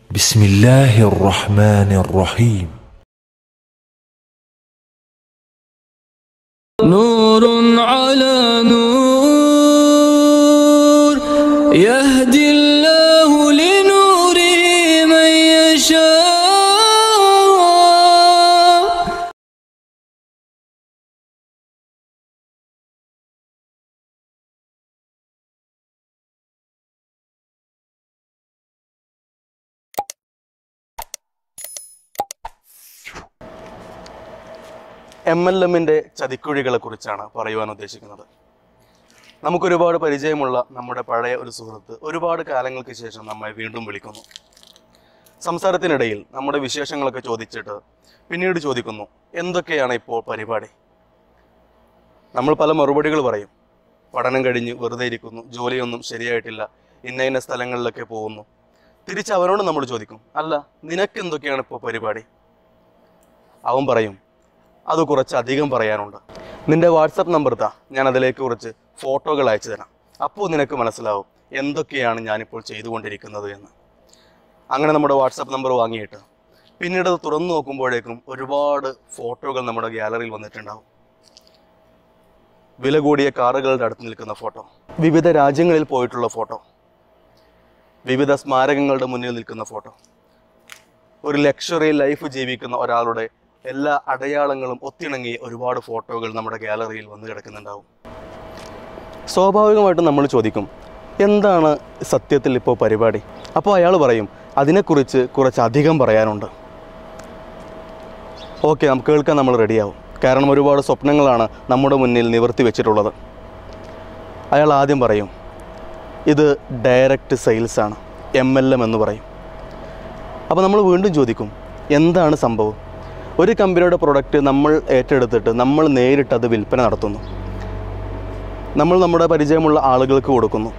بسم الله الرحمن الرحيم نور على نور يهدي الله لنوره من يشاء M L എമ്മിൻ്റെ ചതിക്കുഴികളെ കുറിച്ചാണ് പറയുവാൻ ഉദ്ദേശിക്കുന്നത് നമുക്കൊരുപാട് പരിചയമുള്ള നമ്മുടെ പഴയ ഒരു സുഹൃത്ത് ഒരുപാട് കാലങ്ങൾക്ക് ശേഷം നമ്മെ വീണ്ടും വിളിക്കുന്നു സംസാരത്തിനിടയിൽ നമ്മുടെ വിശേഷങ്ങളൊക്കെ ചോദിച്ചിട്ട് പിന്നീട് ചോദിക്കുന്നു എന്തൊക്കെയാണ് ഇപ്പോൾ പരിപാടി നമ്മൾ പല മറുപടികൾ പറയും പഠനം കഴിഞ്ഞ് വെറുതെ ഇരിക്കുന്നു ജോലിയൊന്നും ശരിയായിട്ടില്ല ഇന്ന ഇന്ന സ്ഥലങ്ങളിലൊക്കെ പോകുന്നു തിരിച്ച് അവനോട് നമ്മൾ ചോദിക്കും അല്ല നിനക്ക് എന്തൊക്കെയാണ് ഇപ്പോൾ പരിപാടി അവൻ പറയും അത് കുറച്ച് അധികം പറയാനുണ്ട് നിന്റെ വാട്സപ്പ് നമ്പർ താ ഞാൻ അതിലേക്ക് കുറച്ച് ഫോട്ടോകൾ അയച്ചു തരാം അപ്പോൾ നിനക്ക് മനസ്സിലാവും എന്തൊക്കെയാണ് ഞാനിപ്പോൾ ചെയ്തുകൊണ്ടിരിക്കുന്നത് എന്ന് അങ്ങനെ നമ്മുടെ വാട്സപ്പ് നമ്പർ വാങ്ങിയിട്ട് പിന്നീട് അത് തുറന്നു നോക്കുമ്പോഴേക്കും ഒരുപാട് ഫോട്ടോകൾ നമ്മുടെ ഗ്യാലറിയിൽ വന്നിട്ടുണ്ടാവും വില കൂടിയ കാറുകളുടെ അടുത്ത് നിൽക്കുന്ന ഫോട്ടോ വിവിധ രാജ്യങ്ങളിൽ പോയിട്ടുള്ള ഫോട്ടോ വിവിധ സ്മാരകങ്ങളുടെ മുന്നിൽ നിൽക്കുന്ന ഫോട്ടോ ഒരു ലക്ഷറി ലൈഫ് ജീവിക്കുന്ന ഒരാളുടെ എല്ലാ അടയാളങ്ങളും ഒത്തിണങ്ങിയ ഒരുപാട് ഫോട്ടോകൾ നമ്മുടെ ഗാലറിയിൽ വന്ന് കിടക്കുന്നുണ്ടാവും സ്വാഭാവികമായിട്ടും നമ്മൾ ചോദിക്കും എന്താണ് സത്യത്തിൽ ഇപ്പോൾ പരിപാടി അപ്പോൾ അയാൾ പറയും അതിനെക്കുറിച്ച് കുറച്ച് അധികം പറയാനുണ്ട് ഓക്കെ നമുക്ക് കേൾക്കാൻ നമ്മൾ റെഡിയാവും കാരണം ഒരുപാട് സ്വപ്നങ്ങളാണ് നമ്മുടെ മുന്നിൽ നിവർത്തി വെച്ചിട്ടുള്ളത് അയാൾ ആദ്യം പറയും ഇത് ഡയറക്റ്റ് സെയിൽസ് ആണ് എം എൽ എം എന്ന് പറയും അപ്പോൾ നമ്മൾ വീണ്ടും ചോദിക്കും എന്താണ് സംഭവം ഒരു കമ്പനിയുടെ പ്രൊഡക്റ്റ് നമ്മൾ ഏറ്റെടുത്തിട്ട് നമ്മൾ നേരിട്ട് അത് വിൽപ്പന നടത്തുന്നു നമ്മൾ നമ്മുടെ പരിചയമുള്ള ആളുകൾക്ക് കൊടുക്കുന്നു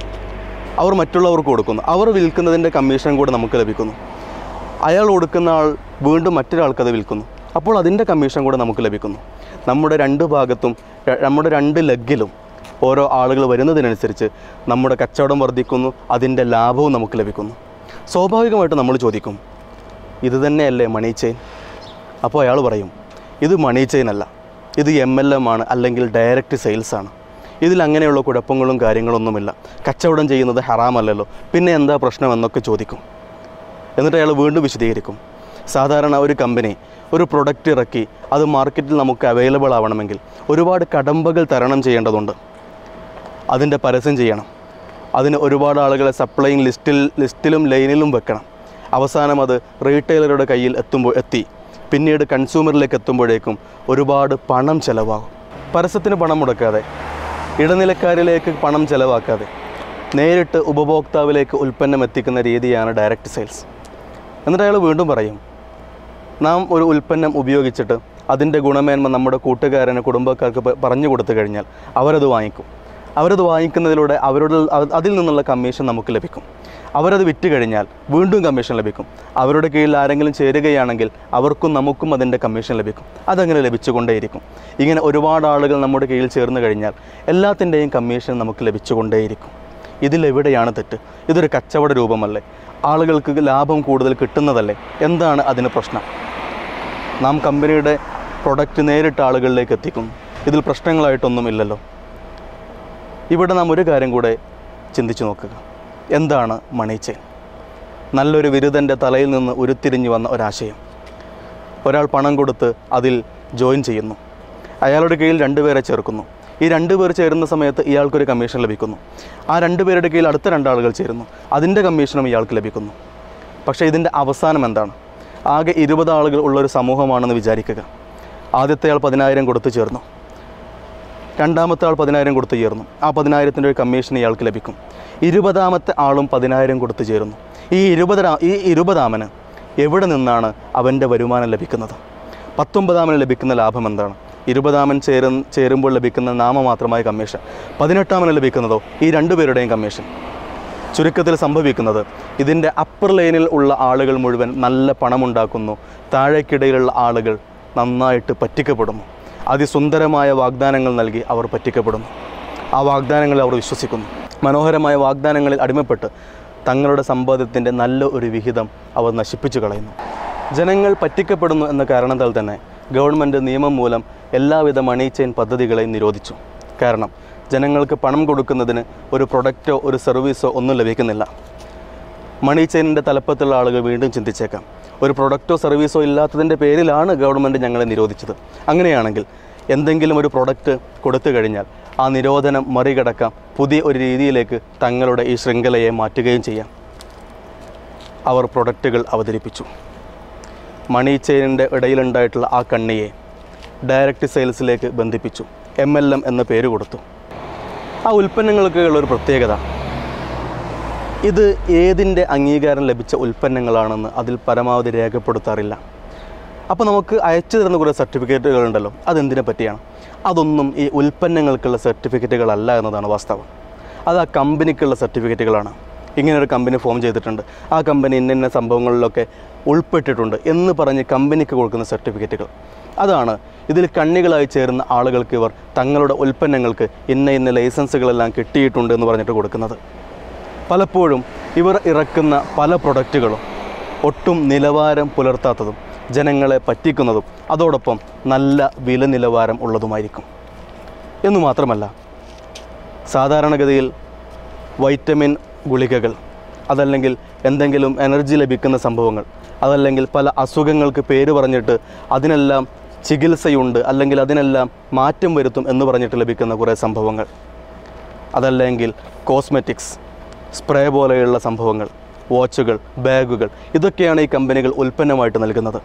അവർ മറ്റുള്ളവർക്ക് കൊടുക്കുന്നു അവർ വിൽക്കുന്നതിൻ്റെ കമ്മീഷൻ കൂടെ നമുക്ക് ലഭിക്കുന്നു അയാൾ കൊടുക്കുന്ന ആൾ വീണ്ടും മറ്റൊരാൾക്ക് അത് വിൽക്കുന്നു അപ്പോൾ അതിൻ്റെ കമ്മീഷൻ കൂടെ നമുക്ക് ലഭിക്കുന്നു നമ്മുടെ രണ്ട് ഭാഗത്തും ര- നമ്മുടെ രണ്ട് ലെഗിലും ഓരോ ആളുകൾ വരുന്നതിനനുസരിച്ച് നമ്മുടെ കച്ചവടം വർദ്ധിക്കുന്നു അതിൻ്റെ ലാഭവും നമുക്ക് ലഭിക്കുന്നു സ്വാഭാവികമായിട്ട് നമ്മൾ ചോദിക്കും ഇത് തന്നെയല്ലേ മണി ചെയിൻ അപ്പോൾ അയാൾ പറയും ഇത് മണി ചെയിൻ അല്ല ഇത് എം എൽ എം ആണ് അല്ലെങ്കിൽ ഡയറക്റ്റ് സെയിൽസ് ആണ് ഇതിൽ അങ്ങനെയുള്ള കുഴപ്പങ്ങളും കാര്യങ്ങളൊന്നുമില്ല കച്ചവടം ചെയ്യുന്നത് ഹറാമല്ലല്ലോ പിന്നെ എന്താ പ്രശ്നം എന്നൊക്കെ ചോദിക്കും എന്നിട്ട് അയാൾ വീണ്ടും വിശദീകരിക്കും സാധാരണ ഒരു കമ്പനി ഒരു പ്രൊഡക്റ്റ് ഇറക്കി അത് മാർക്കറ്റിൽ നമുക്ക് അവൈലബിൾ ആവണമെങ്കിൽ ഒരുപാട് കടമ്പകൾ തരണം ചെയ്യേണ്ടതുണ്ട് അതിൻ്റെ പരസ്യം ചെയ്യണം അതിന് ഒരുപാട് ആളുകളെ സപ്ലൈയിങ് ലിസ്റ്റിൽ ലിസ്റ്റിലും ലൈനിലും വെക്കണം അവസാനം അത് റീറ്റെയിലറുടെ കയ്യിൽ എത്തുമ്പോൾ എത്തി പിന്നീട് കൺസ്യൂമറിലേക്ക് എത്തുമ്പോഴേക്കും ഒരുപാട് പണം ചിലവാകും പരസ്യത്തിന് പണം മുടക്കാതെ ഇടനിലക്കാരിലേക്ക് പണം ചിലവാക്കാതെ നേരിട്ട് ഉപഭോക്താവിലേക്ക് ഉൽപ്പന്നം എത്തിക്കുന്ന രീതിയാണ് ഡയറക്റ്റ് സെയിൽസ് എന്നിട്ട് അയാൾ വീണ്ടും പറയും നാം ഒരു ഉൽപ്പന്നം ഉപയോഗിച്ചിട്ട് അതിൻ്റെ ഗുണമേന്മ നമ്മുടെ കൂട്ടുകാരന് കുടുംബക്കാർക്ക് പ- പറഞ്ഞു കൊടുത്തു കഴിഞ്ഞാൽ അവരത് വാങ്ങിക്കും അവരത് വാങ്ങിക്കുന്നതിലൂടെ അവരുടെ അത് അതിൽ നിന്നുള്ള കമ്മീഷൻ നമുക്ക് ലഭിക്കും അവരത് വിറ്റ് കഴിഞ്ഞാൽ വീണ്ടും കമ്മീഷൻ ലഭിക്കും അവരുടെ കീഴിൽ ആരെങ്കിലും ചേരുകയാണെങ്കിൽ അവർക്കും നമുക്കും അതിൻ്റെ കമ്മീഷൻ ലഭിക്കും അതങ്ങനെ ലഭിച്ചുകൊണ്ടേയിരിക്കും ഇങ്ങനെ ഒരുപാട് ആളുകൾ നമ്മുടെ കീഴിൽ ചേർന്ന് കഴിഞ്ഞാൽ എല്ലാത്തിൻ്റെയും കമ്മീഷൻ നമുക്ക് ലഭിച്ചുകൊണ്ടേയിരിക്കും ഇതിലെവിടെയാണ് തെറ്റ് ഇതൊരു കച്ചവട രൂപമല്ലേ ആളുകൾക്ക് ലാഭം കൂടുതൽ കിട്ടുന്നതല്ലേ എന്താണ് അതിന് പ്രശ്നം നാം കമ്പനിയുടെ പ്രൊഡക്റ്റ് നേരിട്ട് ആളുകളിലേക്ക് എത്തിക്കുന്നു ഇതിൽ പ്രശ്നങ്ങളായിട്ടൊന്നും ഇല്ലല്ലോ ഇവിടെ നാം ഒരു കാര്യം കൂടെ ചിന്തിച്ചു നോക്കുക എന്താണ് മണി ചെയിൻ നല്ലൊരു ബിരുദൻ്റെ തലയിൽ നിന്ന് ഉരുത്തിരിഞ്ഞു വന്ന ഒരാശയം ഒരാൾ പണം കൊടുത്ത് അതിൽ ജോയിൻ ചെയ്യുന്നു അയാളുടെ കീഴിൽ രണ്ടുപേരെ ചേർക്കുന്നു ഈ രണ്ടുപേർ ചേരുന്ന സമയത്ത് ഇയാൾക്കൊരു കമ്മീഷൻ ലഭിക്കുന്നു ആ രണ്ടുപേരുടെ കീഴിൽ അടുത്ത രണ്ടാളുകൾ ചേരുന്നു അതിൻ്റെ കമ്മീഷനും ഇയാൾക്ക് ലഭിക്കുന്നു പക്ഷേ ഇതിൻ്റെ അവസാനം എന്താണ് ആകെ ഇരുപത് ആളുകൾ ഉള്ളൊരു സമൂഹമാണെന്ന് വിചാരിക്കുക ആദ്യത്തെ ആൾ പതിനായിരം കൊടുത്ത് ചേർന്നു രണ്ടാമത്തെ ആൾ പതിനായിരം കൊടുത്ത് ചേർന്നു ആ പതിനായിരത്തിൻ്റെ ഒരു കമ്മീഷൻ ഇയാൾക്ക് ലഭിക്കും ഇരുപതാമത്തെ ആളും പതിനായിരം കൊടുത്ത് ചേരുന്നു ഈ ഇരുപതാ ഈ ഇരുപതാമന് എവിടെ നിന്നാണ് അവൻ്റെ വരുമാനം ലഭിക്കുന്നത് പത്തൊമ്പതാമന് ലഭിക്കുന്ന ലാഭം എന്താണ് ഇരുപതാമൻ ചേരു ചേരുമ്പോൾ ലഭിക്കുന്ന നാമമാത്രമായ കമ്മീഷൻ പതിനെട്ടാമന് ലഭിക്കുന്നതോ ഈ രണ്ടുപേരുടെയും കമ്മീഷൻ ചുരുക്കത്തിൽ സംഭവിക്കുന്നത് ഇതിൻ്റെ അപ്പർ ലൈനിൽ ഉള്ള ആളുകൾ മുഴുവൻ നല്ല പണമുണ്ടാക്കുന്നു താഴേക്കിടയിലുള്ള ആളുകൾ നന്നായിട്ട് പറ്റിക്കപ്പെടുന്നു അതിസുന്ദരമായ വാഗ്ദാനങ്ങൾ നൽകി അവർ പറ്റിക്കപ്പെടുന്നു ആ വാഗ്ദാനങ്ങളിൽ അവർ വിശ്വസിക്കുന്നു മനോഹരമായ വാഗ്ദാനങ്ങളിൽ അടിമപ്പെട്ട് തങ്ങളുടെ സമ്പാദ്യത്തിൻ്റെ നല്ല ഒരു വിഹിതം അവർ നശിപ്പിച്ചു കളയുന്നു ജനങ്ങൾ പറ്റിക്കപ്പെടുന്നു എന്ന കാരണത്താൽ തന്നെ ഗവൺമെൻറ് നിയമം മൂലം എല്ലാവിധ മണി ചെയിൻ പദ്ധതികളെയും നിരോധിച്ചു കാരണം ജനങ്ങൾക്ക് പണം കൊടുക്കുന്നതിന് ഒരു പ്രൊഡക്റ്റോ ഒരു സർവീസോ ഒന്നും ലഭിക്കുന്നില്ല മണി ചെയിനിൻ്റെ തലപ്പത്തുള്ള ആളുകൾ വീണ്ടും ചിന്തിച്ചേക്കാം ഒരു പ്രൊഡക്റ്റോ സർവീസോ ഇല്ലാത്തതിൻ്റെ പേരിലാണ് ഗവൺമെൻറ് ഞങ്ങളെ നിരോധിച്ചത് അങ്ങനെയാണെങ്കിൽ എന്തെങ്കിലും ഒരു പ്രൊഡക്റ്റ് കൊടുത്തു കഴിഞ്ഞാൽ ആ നിരോധനം മറികടക്കാം പുതിയ ഒരു രീതിയിലേക്ക് തങ്ങളുടെ ഈ ശൃംഖലയെ മാറ്റുകയും ചെയ്യാം അവർ പ്രൊഡക്റ്റുകൾ അവതരിപ്പിച്ചു മണി ചെയിനിൻ്റെ ഇടയിലുണ്ടായിട്ടുള്ള ആ കണ്ണിയെ ഡയറക്റ്റ് സെയിൽസിലേക്ക് ബന്ധിപ്പിച്ചു എം എൽ എം എന്ന പേര് കൊടുത്തു ആ ഉൽപ്പന്നങ്ങൾക്കുള്ള ഒരു പ്രത്യേകത ഇത് ഏതിൻ്റെ അംഗീകാരം ലഭിച്ച ഉൽപ്പന്നങ്ങളാണെന്ന് അതിൽ പരമാവധി രേഖപ്പെടുത്താറില്ല അപ്പോൾ നമുക്ക് അയച്ചു തരുന്ന കുറേ സർട്ടിഫിക്കറ്റുകളുണ്ടല്ലോ അതെന്തിനെ പറ്റിയാണ് അതൊന്നും ഈ ഉൽപ്പന്നങ്ങൾക്കുള്ള സർട്ടിഫിക്കറ്റുകളല്ല എന്നതാണ് വാസ്തവം അത് ആ കമ്പനിക്കുള്ള സർട്ടിഫിക്കറ്റുകളാണ് ഇങ്ങനെ ഒരു കമ്പനി ഫോം ചെയ്തിട്ടുണ്ട് ആ കമ്പനി ഇന്ന ഇന്ന സംഭവങ്ങളിലൊക്കെ ഉൾപ്പെട്ടിട്ടുണ്ട് എന്ന് പറഞ്ഞ് കമ്പനിക്ക് കൊടുക്കുന്ന സർട്ടിഫിക്കറ്റുകൾ അതാണ് ഇതിൽ കണ്ണികളായി ചേരുന്ന ആളുകൾക്ക് ഇവർ തങ്ങളുടെ ഉൽപ്പന്നങ്ങൾക്ക് ഇന്ന ഇന്ന ലൈസൻസുകളെല്ലാം കിട്ടിയിട്ടുണ്ട് എന്ന് പറഞ്ഞിട്ട് കൊടുക്കുന്നത് പലപ്പോഴും ഇവർ ഇറക്കുന്ന പല പ്രൊഡക്റ്റുകളും ഒട്ടും നിലവാരം പുലർത്താത്തതും ജനങ്ങളെ പറ്റിക്കുന്നതും അതോടൊപ്പം നല്ല വില നിലവാരം ഉള്ളതുമായിരിക്കും എന്നു മാത്രമല്ല സാധാരണഗതിയിൽ വൈറ്റമിൻ ഗുളികകൾ അതല്ലെങ്കിൽ എന്തെങ്കിലും എനർജി ലഭിക്കുന്ന സംഭവങ്ങൾ അതല്ലെങ്കിൽ പല അസുഖങ്ങൾക്ക് പേര് പറഞ്ഞിട്ട് അതിനെല്ലാം ചികിത്സയുണ്ട് അല്ലെങ്കിൽ അതിനെല്ലാം മാറ്റം വരുത്തും എന്ന് പറഞ്ഞിട്ട് ലഭിക്കുന്ന കുറേ സംഭവങ്ങൾ അതല്ലെങ്കിൽ കോസ്മെറ്റിക്സ് സ്പ്രേ പോലെയുള്ള സംഭവങ്ങൾ വാച്ചുകൾ ബാഗുകൾ ഇതൊക്കെയാണ് ഈ കമ്പനികൾ ഉൽപ്പന്നമായിട്ട് നൽകുന്നത്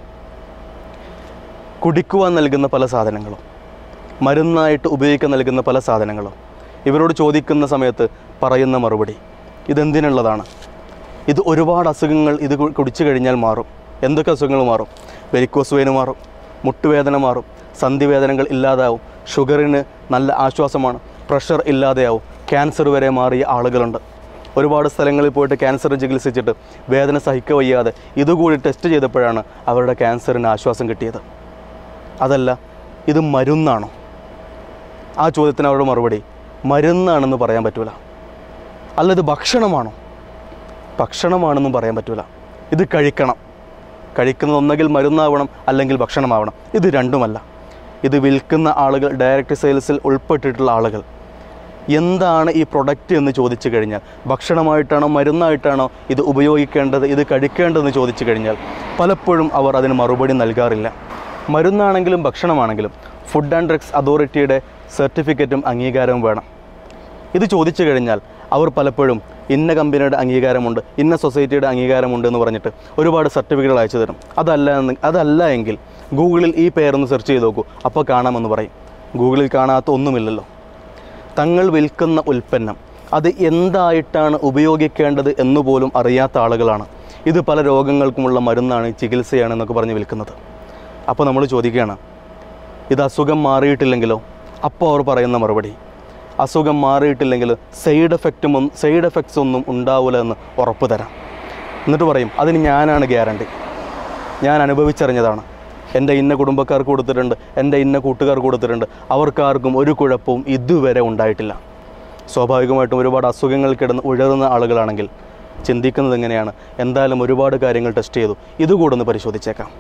കുടിക്കുവാൻ നൽകുന്ന പല സാധനങ്ങളും മരുന്നായിട്ട് ഉപയോഗിക്കാൻ നൽകുന്ന പല സാധനങ്ങളും ഇവരോട് ചോദിക്കുന്ന സമയത്ത് പറയുന്ന മറുപടി ഇതെന്തിനുള്ളതാണ് ഇത് ഒരുപാട് അസുഖങ്ങൾ ഇത് കു- കുടിച്ചു കഴിഞ്ഞാൽ മാറും എന്തൊക്കെ അസുഖങ്ങൾ മാറും വെരിക്കോസ് വെയിന് മാറും മുട്ടുവേദന മാറും സന്ധിവേദനകൾ ഇല്ലാതാവും ഷുഗറിന് നല്ല ആശ്വാസമാണ് പ്രഷർ ഇല്ലാതെയാവും ക്യാൻസർ വരെ മാറിയ ആളുകളുണ്ട് ഒരുപാട് സ്ഥലങ്ങളിൽ പോയിട്ട് ക്യാൻസർ ചികിത്സിച്ചിട്ട് വേദന സഹിക്ക വയ്യാതെ ഇതുകൂടി ടെസ്റ്റ് ചെയ്തപ്പോഴാണ് അവരുടെ ക്യാൻസറിന് ആശ്വാസം കിട്ടിയത് അതല്ല ഇത് മരുന്നാണോ ആ ചോദ്യത്തിന് അവരുടെ മറുപടി മരുന്നാണെന്ന് പറയാൻ പറ്റൂല അല്ല ഇത് ഭക്ഷണമാണോ ഭക്ഷണമാണെന്നും പറയാൻ പറ്റൂല ഇത് കഴിക്കണം കഴിക്കുന്നത് ഒന്നെങ്കിൽ മരുന്നാവണം അല്ലെങ്കിൽ ഭക്ഷണമാവണം ഇത് രണ്ടുമല്ല ഇത് വിൽക്കുന്ന ആളുകൾ ഡയറക്റ്റ് സെയിൽസിൽ ഉൾപ്പെട്ടിട്ടുള്ള ആളുകൾ എന്താണ് ഈ പ്രൊഡക്റ്റ് എന്ന് ചോദിച്ചു കഴിഞ്ഞാൽ ഭക്ഷണമായിട്ടാണോ മരുന്നായിട്ടാണോ ഇത് ഉപയോഗിക്കേണ്ടത് ഇത് കഴിക്കേണ്ടതെന്ന് ചോദിച്ചു കഴിഞ്ഞാൽ പലപ്പോഴും അവർ അതിന് മറുപടി നൽകാറില്ല മരുന്നാണെങ്കിലും ഭക്ഷണമാണെങ്കിലും ഫുഡ് ആൻഡ് ഡ്രഗ്സ് അതോറിറ്റിയുടെ സർട്ടിഫിക്കറ്റും അംഗീകാരവും വേണം ഇത് ചോദിച്ചു കഴിഞ്ഞാൽ അവർ പലപ്പോഴും ഇന്ന കമ്പനിയുടെ അംഗീകാരമുണ്ട് ഇന്ന സൊസൈറ്റിയുടെ അംഗീകാരമുണ്ട് എന്ന് പറഞ്ഞിട്ട് ഒരുപാട് സർട്ടിഫിക്കറ്റുകൾ അയച്ചു തരും അതല്ല എന്ന് അതല്ല എങ്കിൽ ഗൂഗിളിൽ ഈ പേരൊന്ന് സെർച്ച് ചെയ്ത് നോക്കൂ അപ്പോൾ കാണാമെന്ന് പറയും ഗൂഗിളിൽ കാണാത്ത ഒന്നുമില്ലല്ലോ തങ്ങൾ വിൽക്കുന്ന ഉൽപ്പന്നം അത് എന്തായിട്ടാണ് ഉപയോഗിക്കേണ്ടത് എന്നുപോലും അറിയാത്ത ആളുകളാണ് ഇത് പല രോഗങ്ങൾക്കുമുള്ള മരുന്നാണ് ചികിത്സയാണ് എന്നൊക്കെ പറഞ്ഞ് വിൽക്കുന്നത് അപ്പോൾ നമ്മൾ ചോദിക്കുകയാണ് ഇത് അസുഖം മാറിയിട്ടില്ലെങ്കിലോ അപ്പോൾ അവർ പറയുന്ന മറുപടി അസുഖം മാറിയിട്ടില്ലെങ്കിൽ സൈഡ് എഫക്റ്റും സൈഡ് എഫക്ട്സ് ഒന്നും ഉണ്ടാവില്ല എന്ന് ഉറപ്പ് തരാം എന്നിട്ട് പറയും അതിന് ഞാനാണ് ഗ്യാരണ്ടി ഞാൻ അനുഭവിച്ചറിഞ്ഞതാണ് എൻ്റെ ഇന്ന കുടുംബക്കാർക്ക് കൊടുത്തിട്ടുണ്ട് എൻ്റെ ഇന്ന കൂട്ടുകാർക്ക് കൊടുത്തിട്ടുണ്ട് അവർക്കാർക്കും ഒരു കുഴപ്പവും ഇതുവരെ ഉണ്ടായിട്ടില്ല സ്വാഭാവികമായിട്ടും ഒരുപാട് അസുഖങ്ങൾ കിടന്ന് ഉഴറുന്ന ആളുകളാണെങ്കിൽ ചിന്തിക്കുന്നത് എങ്ങനെയാണ് എന്തായാലും ഒരുപാട് കാര്യങ്ങൾ ടെസ്റ്റ് ചെയ്തു ഇതുകൂടെ ഒന്ന് പരിശോധിച്ചേക്കാം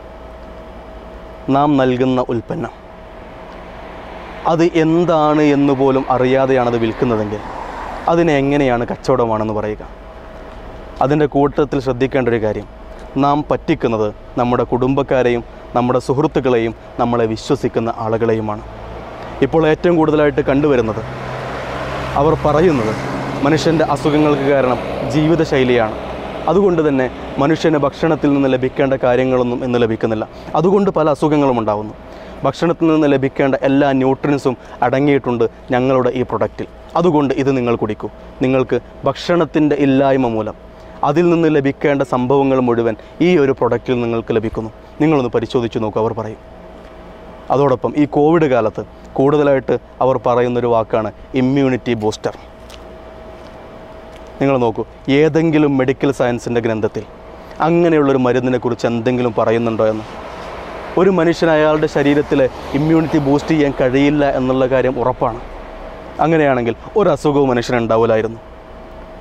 നാം നൽകുന്ന ഉൽപ്പന്നം അത് എന്താണ് എന്ന് പോലും അറിയാതെയാണ് അത് വിൽക്കുന്നതെങ്കിൽ അതിനെ എങ്ങനെയാണ് കച്ചവടമാണെന്ന് പറയുക അതിൻ്റെ കൂട്ടത്തിൽ ശ്രദ്ധിക്കേണ്ട ഒരു കാര്യം നാം പറ്റിക്കുന്നത് നമ്മുടെ കുടുംബക്കാരെയും നമ്മുടെ സുഹൃത്തുക്കളെയും നമ്മളെ വിശ്വസിക്കുന്ന ആളുകളെയുമാണ് ഇപ്പോൾ ഏറ്റവും കൂടുതലായിട്ട് കണ്ടുവരുന്നത് അവർ പറയുന്നത് മനുഷ്യൻ്റെ അസുഖങ്ങൾക്ക് കാരണം ജീവിതശൈലിയാണ് അതുകൊണ്ട് തന്നെ മനുഷ്യന് ഭക്ഷണത്തിൽ നിന്ന് ലഭിക്കേണ്ട കാര്യങ്ങളൊന്നും ഇന്ന് ലഭിക്കുന്നില്ല അതുകൊണ്ട് പല അസുഖങ്ങളും ഉണ്ടാകുന്നു ഭക്ഷണത്തിൽ നിന്ന് ലഭിക്കേണ്ട എല്ലാ ന്യൂട്രിയൻസും അടങ്ങിയിട്ടുണ്ട് ഞങ്ങളുടെ ഈ പ്രൊഡക്റ്റിൽ അതുകൊണ്ട് ഇത് നിങ്ങൾ കുടിക്കൂ നിങ്ങൾക്ക് ഭക്ഷണത്തിൻ്റെ ഇല്ലായ്മ മൂലം അതിൽ നിന്ന് ലഭിക്കേണ്ട സംഭവങ്ങൾ മുഴുവൻ ഈ ഒരു പ്രൊഡക്റ്റിൽ നിങ്ങൾക്ക് ലഭിക്കുന്നു നിങ്ങളൊന്ന് പരിശോധിച്ച് നോക്കൂ അവർ പറയും അതോടൊപ്പം ഈ കോവിഡ് കാലത്ത് കൂടുതലായിട്ട് അവർ പറയുന്നൊരു വാക്കാണ് ഇമ്മ്യൂണിറ്റി ബൂസ്റ്റർ നിങ്ങൾ നോക്കൂ ഏതെങ്കിലും മെഡിക്കൽ സയൻസിൻ്റെ ഗ്രന്ഥത്തിൽ അങ്ങനെയുള്ളൊരു മരുന്നിനെക്കുറിച്ച് എന്തെങ്കിലും പറയുന്നുണ്ടോ എന്ന് ഒരു മനുഷ്യൻ അയാളുടെ ശരീരത്തിലെ ഇമ്മ്യൂണിറ്റി ബൂസ്റ്റ് ചെയ്യാൻ കഴിയില്ല എന്നുള്ള കാര്യം ഉറപ്പാണ് അങ്ങനെയാണെങ്കിൽ ഒരു അസുഖവും മനുഷ്യനുണ്ടാവില്ലായിരുന്നു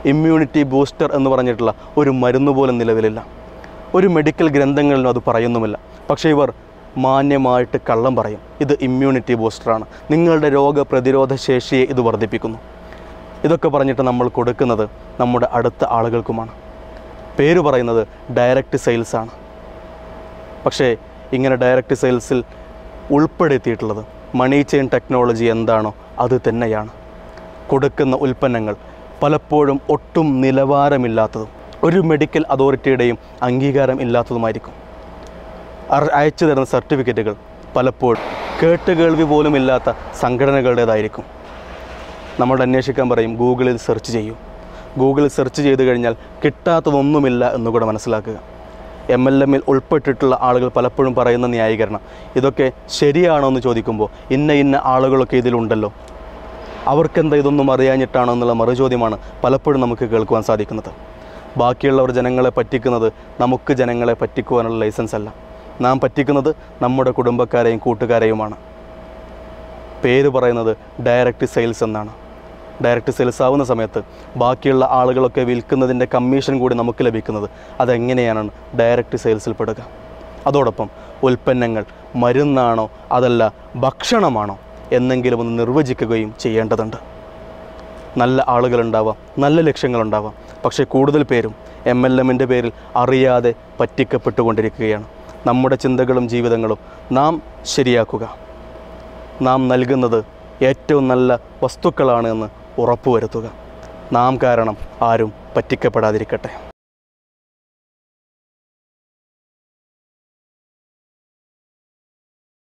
ഇമ്മ്യൂണിറ്റി ബൂസ്റ്റർ എന്ന് പറഞ്ഞിട്ടുള്ള ഒരു മരുന്ന് പോലും നിലവിലില്ല ഒരു മെഡിക്കൽ ഗ്രന്ഥങ്ങളിലും അത് പറയുന്നുമില്ല പക്ഷേ ഇവർ മാന്യമായിട്ട് കള്ളം പറയും ഇത് ഇമ്മ്യൂണിറ്റി ബൂസ്റ്ററാണ് നിങ്ങളുടെ രോഗപ്രതിരോധ ശേഷിയെ ഇത് വർദ്ധിപ്പിക്കുന്നു ഇതൊക്കെ പറഞ്ഞിട്ട് നമ്മൾ കൊടുക്കുന്നത് നമ്മുടെ അടുത്ത ആളുകൾക്കുമാണ് പേര് പറയുന്നത് ഡയറക്റ്റ് സെയിൽസ് ആണ് പക്ഷേ ഇങ്ങനെ ഡയറക്റ്റ് സെയിൽസിൽ ഉൾപ്പെടുത്തിയിട്ടുള്ളത് മണി ചെയിൻ ടെക്നോളജി എന്താണോ അത് തന്നെയാണ് കൊടുക്കുന്ന ഉൽപ്പന്നങ്ങൾ പലപ്പോഴും ഒട്ടും നിലവാരമില്ലാത്തതും ഒരു മെഡിക്കൽ അതോറിറ്റിയുടെയും അംഗീകാരം ഇല്ലാത്തതുമായിരിക്കും അർ- അയച്ചു തരുന്ന സർട്ടിഫിക്കറ്റുകൾ പലപ്പോഴും കേട്ടുകേൾവി പോലും ഇല്ലാത്ത സംഘടനകളുടേതായിരിക്കും നമ്മൾ അന്വേഷിക്കാൻ പറയും ഗൂഗിളിൽ സെർച്ച് ചെയ്യൂ ഗൂഗിളിൽ സെർച്ച് ചെയ്ത് കഴിഞ്ഞാൽ കിട്ടാത്തതൊന്നുമില്ല എന്നുകൂടെ മനസ്സിലാക്കുക എം എൽ എമ്മിൽ ഉൾപ്പെട്ടിട്ടുള്ള ആളുകൾ പലപ്പോഴും പറയുന്ന ന്യായീകരണം ഇതൊക്കെ ശരിയാണോ എന്ന് ചോദിക്കുമ്പോൾ ഇന്ന ഇന്ന ആളുകളൊക്കെ ഇതിലുണ്ടല്ലോ അവർക്കെന്താ ഇതൊന്നും അറിയാഞ്ഞിട്ടാണോ എന്നുള്ള മറുചോദ്യമാണ് പലപ്പോഴും നമുക്ക് കേൾക്കുവാൻ സാധിക്കുന്നത് ബാക്കിയുള്ളവർ ജനങ്ങളെ പറ്റിക്കുന്നത് നമുക്ക് ജനങ്ങളെ പറ്റിക്കുവാനുള്ള ലൈസൻസ് അല്ല നാം പറ്റിക്കുന്നത് നമ്മുടെ കുടുംബക്കാരെയും കൂട്ടുകാരെയുമാണ് പേര് പറയുന്നത് ഡയറക്റ്റ് സെയിൽസ് എന്നാണ് ഡയറക്റ്റ് സെയിൽസ് ആവുന്ന സമയത്ത് ബാക്കിയുള്ള ആളുകളൊക്കെ വിൽക്കുന്നതിൻ്റെ കമ്മീഷൻ കൂടി നമുക്ക് ലഭിക്കുന്നത് അതെങ്ങനെയാണ് ഡയറക്റ്റ് സെയിൽസിൽ പെടുക അതോടൊപ്പം ഉൽപ്പന്നങ്ങൾ മരുന്നാണോ അതല്ല ഭക്ഷണമാണോ എന്നെങ്കിലും ഒന്ന് നിർവചിക്കുകയും ചെയ്യേണ്ടതുണ്ട് നല്ല ആളുകളുണ്ടാവാം നല്ല ലക്ഷ്യങ്ങളുണ്ടാവാം പക്ഷേ കൂടുതൽ പേരും എം എൽ എമ്മിൻ്റെ പേരിൽ അറിയാതെ പറ്റിക്കപ്പെട്ടുകൊണ്ടിരിക്കുകയാണ് നമ്മുടെ ചിന്തകളും ജീവിതങ്ങളും നാം ശരിയാക്കുക നാം നൽകുന്നത് ഏറ്റവും നല്ല വസ്തുക്കളാണ് എന്ന് ഉറപ്പുവരുത്തുക നാം കാരണം ആരും പറ്റിക്കപ്പെടാതിരിക്കട്ടെ